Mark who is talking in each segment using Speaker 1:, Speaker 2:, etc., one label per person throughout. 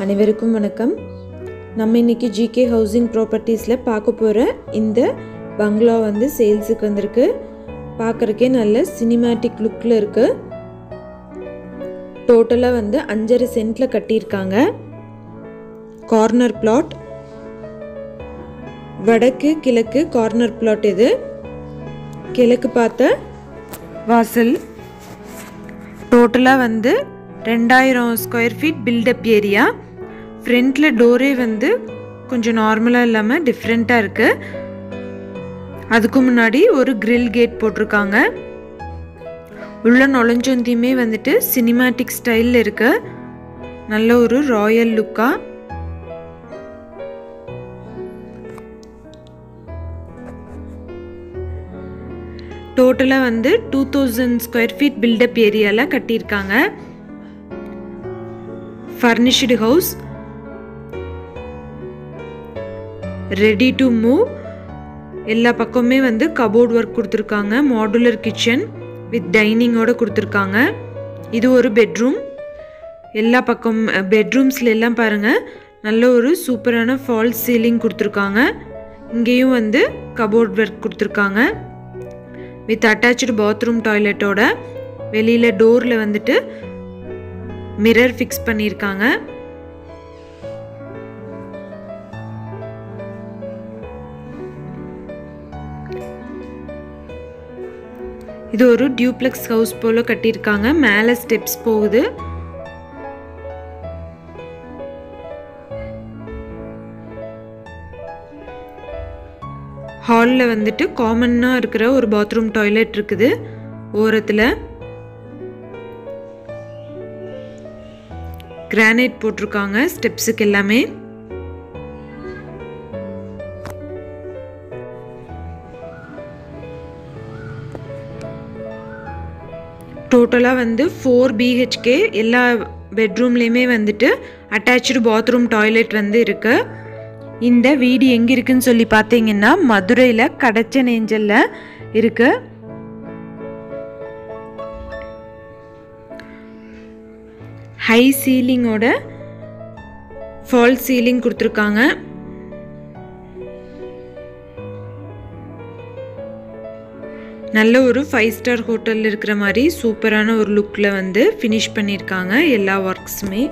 Speaker 1: அனைவருக்கும் வணக்கம் நம்ம இன்னைக்கு ஜிகே ஹவுசிங் ப்ராப்பர்ட்டிஸில் பார்க்க போகிற இந்த பங்களா வந்து சேல்ஸுக்கு வந்திருக்கு பார்க்குறக்கே நல்ல சினிமேட்டிக் லுக்கில் இருக்குது டோட்டலாக வந்து அஞ்சரை சென்ட்டில் கட்டியிருக்காங்க கார்னர் பிளாட் வடக்கு கிழக்கு கார்னர் பிளாட் இது கிழக்கு பார்த்த வாசல் டோட்டலாக வந்து ரெண்டாயிரம் ஸ்கொயர் ஃபீட் பில்டப் ஏரியா ஃப்ரண்ட்டில் டோரே வந்து கொஞ்சம் நார்மலாக இல்லாமல் டிஃப்ரெண்ட்டாக இருக்குது அதுக்கு முன்னாடி ஒரு grill கேட் போட்டிருக்காங்க உள்ள நுழைஞ்சொந்தியுமே வந்துட்டு சினிமேட்டிக் ஸ்டைலில் இருக்கு நல்ல ஒரு ராயல் லுக்காக டோட்டலாக வந்து two thousand square feet buildup ஏரியாவில் கட்டியிருக்காங்க furnished house ready to move எல்லா பக்கமுமே வந்து கபோர்ட் ஒர்க் கொடுத்துருக்காங்க மாடுலர் கிச்சன் வித் டைனிங்கோட கொடுத்துருக்காங்க இது ஒரு பெட்ரூம் எல்லா பக்கம் பெட்ரூம்ஸில் எல்லாம் பாருங்கள் நல்ல ஒரு சூப்பரான ஃபால்ஸ் சீலிங் கொடுத்துருக்காங்க இங்கேயும் வந்து கபோர்ட் ஒர்க் கொடுத்துருக்காங்க வித் அட்டாச்சு பாத்ரூம் டாய்லெட்டோட வெளியில் டோரில் வந்துட்டு மிரர் ஃபிக்ஸ் பண்ணியிருக்காங்க இது ஒரு டியூப்ளெக்ஸ் ஹவுஸ் போல கட்டியிருக்காங்க மேலே ஸ்டெப்ஸ் போகுது ஹாலில் வந்துட்டு காமன்னாக இருக்கிற ஒரு பாத்ரூம் டாய்லெட் இருக்குது ஓரத்தில் கிரானைட் போட்டிருக்காங்க ஸ்டெப்ஸுக்கு எல்லாமே டோட்டலாக வந்து ஃபோர் பிஹெச்கே எல்லா பெட்ரூம்லேயுமே வந்துட்டு அட்டாச்சு பாத்ரூம் டாய்லெட் வந்து இருக்கு இந்த வீடு எங்கே இருக்குன்னு சொல்லி பார்த்தீங்கன்னா மதுரையில் கடச்சனேஞ்சலில் இருக்கு ஹை சீலிங்கோட ஃபால் சீலிங் கொடுத்துருக்காங்க நல்ல ஒரு ஃபைவ் ஸ்டார் ஹோட்டலில் இருக்கிற மாதிரி சூப்பரான ஒரு லுக்கில் வந்து ஃபினிஷ் பண்ணியிருக்காங்க எல்லா ஒர்க்ஸுமே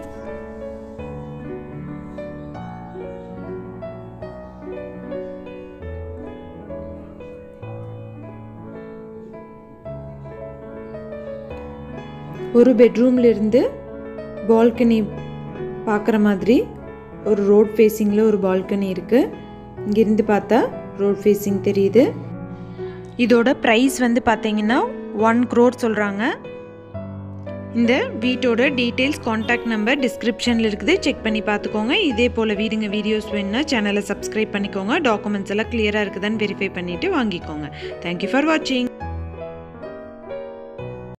Speaker 1: ஒரு பெட்ரூம்ல இருந்து பால்கனி பார்க்குற மாதிரி ஒரு ரோட் ஃபேஸிங்கில் ஒரு பால்கனி இருக்குது இங்கேருந்து பார்த்தா ரோட் ஃபேஸிங் தெரியுது இதோட ப்ரைஸ் வந்து பார்த்தீங்கன்னா ஒன் க்ரோர் சொல்கிறாங்க இந்த வீட்டோட டீட்டெயில்ஸ் காண்டாக்ட் நம்பர் டிஸ்கிரிப்ஷனில் இருக்குது செக் பண்ணி பார்த்துக்கோங்க இதே போல் வீடுங்க வீடியோஸ் வேணுன்னா சேனலை சப்ஸ்கிரைப் பண்ணிக்கோங்க டாக்குமெண்ட்ஸ் எல்லாம் கிளியராக இருக்குதான்னு வெரிஃபை பண்ணிவிட்டு வாங்கிக்கோங்க தேங்க்யூ ஃபார் வாட்சிங்